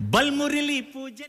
ಬಲ್ಮುರಿಲಿ ಪೂಜೆ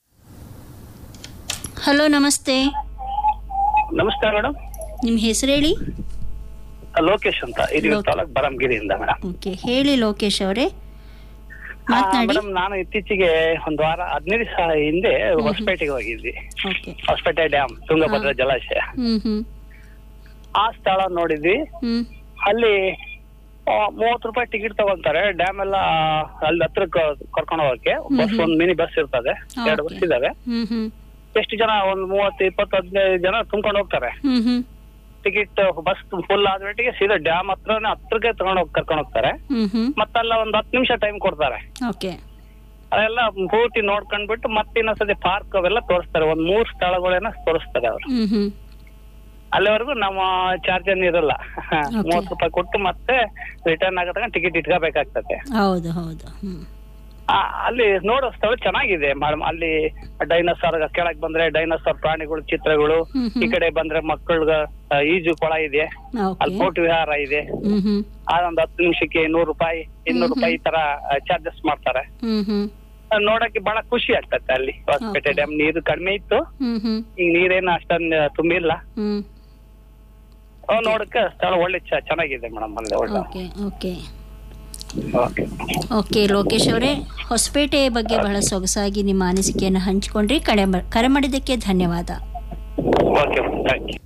ಹಲೋ ನಮಸ್ತೆ ನಮಸ್ಕಾರ ಮೇಡಮ್ ನಿಮ್ಮ ಹೆಸರು ಹೇಳಿ ಲೋಕೇಶ್ ಅಂತ ಇದು ಲೋಕ್- ತಾಲೂಕ್ ಬರಂಗಿರಿಯಿಂದ ಮೇಡಮ್ ಓಕೆ ಹೇಳಿ ಲೋಕೇಶ್ ಅವರೇ ಮಾತನಾಡಿ ಮೇಡಮ್ ನಾನು ಇತ್ತೀಚೆಗೆ ಒಂದು ವಾರ ಹದಿನೈದು ದಿವಸ ಹಿಂದೆ ಹೊಸಪೇಟೆಗೆ ಹೋಗಿದ್ವಿ ಓಕೆ ಹೊಸಪೇಟೆ ಡ್ಯಾಮ್ ತುಂಗಭದ್ರಾ ಜಲಾಶಯ ಹ್ಮ್ ಹ್ಮ್ ಆ ಸ್ಥಳ ನೋಡಿದ್ವಿ ಹ್ಮ್ ಅಲ್ಲಿ ಮೂವತ್ತು ರೂಪಾಯಿ ಟಿಕೆಟ್ ತಗೊಂತಾರೆ ಡ್ಯಾಮ್ ಎಲ್ಲ ಅಲ್ಲಿ ಹತ್ರ ಕರ್ಕೊಂಡು ಹೋಗಕ್ಕೆ ಬಸ್ ಒಂದ್ ಮಿನಿ ಬಸ್ ಇರ್ತದೆ ಎರಡು Okay. ಬಸ್ ಇದಾವೆ ಹ್ಮ್ ಹ್ಮ್ ಎಷ್ಟು ಜನ ಒಂದ್ ಮೂವತ್ತು ಇಪ್ಪತ್ತು ಹದಿನೈದು ಜನ ತುಂಬ್ಕೊಂಡು ಹೋಗ್ತಾರೆ ಹ್ಮ್ ಹ್ಮ್ ಟಿಕೆಟ್ ಬಸ್ ಫುಲ್ ಆದ್ಮೇಟಿಗೆ ಸೀದಾ ಡ್ಯಾಮ್ ಹತ್ರನೇ ಹತ್ರಕ್ಕೆ ತಗೊಂಡ್ ಹೋಗಿ ಕರ್ಕೊಂಡು ಹೋಗ್ತಾರೆ ಹ್ಮ್ ಹ್ಮ್ ಮತ್ತಲ್ಲ ಒಂದ್ ಹತ್ತು ನಿಮಿಷ ಟೈಮ್ ಕೊಡ್ತಾರೆ ಓಕೆ ಅದೆಲ್ಲ ಪೂರ್ತಿ ನೋಡ್ಕೊಂಡ್ಬಿಟ್ಟು ಮತ್ತೆ ಇನ್ನೊಂದ್ಸತಿ ಪಾರ್ಕ್ ಅವೆಲ್ಲ ತೋರಿಸ್ತಾರೆ ಒಂದ್ ಮೂರ್ ಸ್ಥಳಗಳನ್ನ ತೋರಿಸ್ತಾರೆ ಅವ್ರು ಹ್ಮ್ ಹ್ಮ್ ಅಲ್ಲಿವರೆಗೂ ನಮ್ಮ ಚಾರ್ಜ್ ಏನ್ ಇರಲ್ಲ ಮೂವತ್ತು ರೂಪಾಯಿ ಕೊಟ್ಟು ಮತ್ತೆ ರಿಟರ್ನ್ ಆಗದಾಗ ಟಿಕೆಟ್ ಇಟ್ಕೋಬೇಕಾಗ್ತದೆ ಹೌದು ಹೌದು ಹ್ಮ್ ಆ, ಅಲ್ಲಿ ನೋಡೋ ಸ್ಥಳ ಚೆನ್ನಾಗಿದೆ ಮೇಡಮ್ ಅಲ್ಲಿ ಡೈನೋಸಾರ್ ಕೆಳಗ್ ಬಂದ್ರೆ ಡೈನೋಸಾರ್ ಪ್ರಾಣಿಗಳು ಚಿತ್ರಗಳು ಹ್ಮ್ ಈ ಕಡೆ ಬಂದ್ರೆ ಮಕ್ಕಳ್ಗ ಆ, ಈಜು ಕೊಳ ಇದೆ ಓಕೆ ಅಲ್ಲಿ ಕೋಟಿ ವಿಹಾರ ಇದೆ ಹ್ಮ್ ಹ್ಮ್ ಅದೊಂದು ಹತ್ತು ನಿಮಿಷಕ್ಕೆ ನೂರು ರೂಪಾಯಿ ಇನ್ನೂರು ರೂಪಾಯಿ ಈ ತರ ಚಾರ್ಜಸ್ ಮಾಡ್ತಾರೆ ಹ್ಮ್ ಹ್ಮ್ ಅದ್ ನೋಡಕ್ಕೆ ಬಹಳ ಖುಷಿ ಆಗ್ತದೆ ಅಲ್ಲಿ ಹೊಸಪೇಟೆ Okay. ಡ್ಯಾಮ್ ನೀರು ಕಡಿಮೆ ಇತ್ತು ಹ್ಮ್ ಹ್ಮ್ ಈಗ ನೀರೇನು ಅಷ್ಟೊಂದು ತುಂಬಿಲ್ಲ ಹ್ಮ್ ಅವ್ ನೋಡಕ್ಕೆ ಸ್ಥಳ ಒಳ್ಳೆ ಚ- ಚೆನ್ನಾಗಿದೆ ಮೇಡಮ್ ಅಲ್ಲಿ ಒಳ್ಳೆ okay okay okay okay Lokesh ಅವರೇ ಹೊಸಪೇಟೆ ಬಗ್ಗೆ ಬಹಳ ಸೊಗಸಾಗಿ ನಿಮ್ಮ ಅನಿಸಿಕೆಯನ್ನು ಹಂಚಿಕೊಂಡ್ರಿ ಕಡೆ ಕರೆ ಮಾಡಿದ್ದಕ್ಕೆ ಧನ್ಯವಾದ ಓಕೆ ಥ್ಯಾಂಕ್ ಯು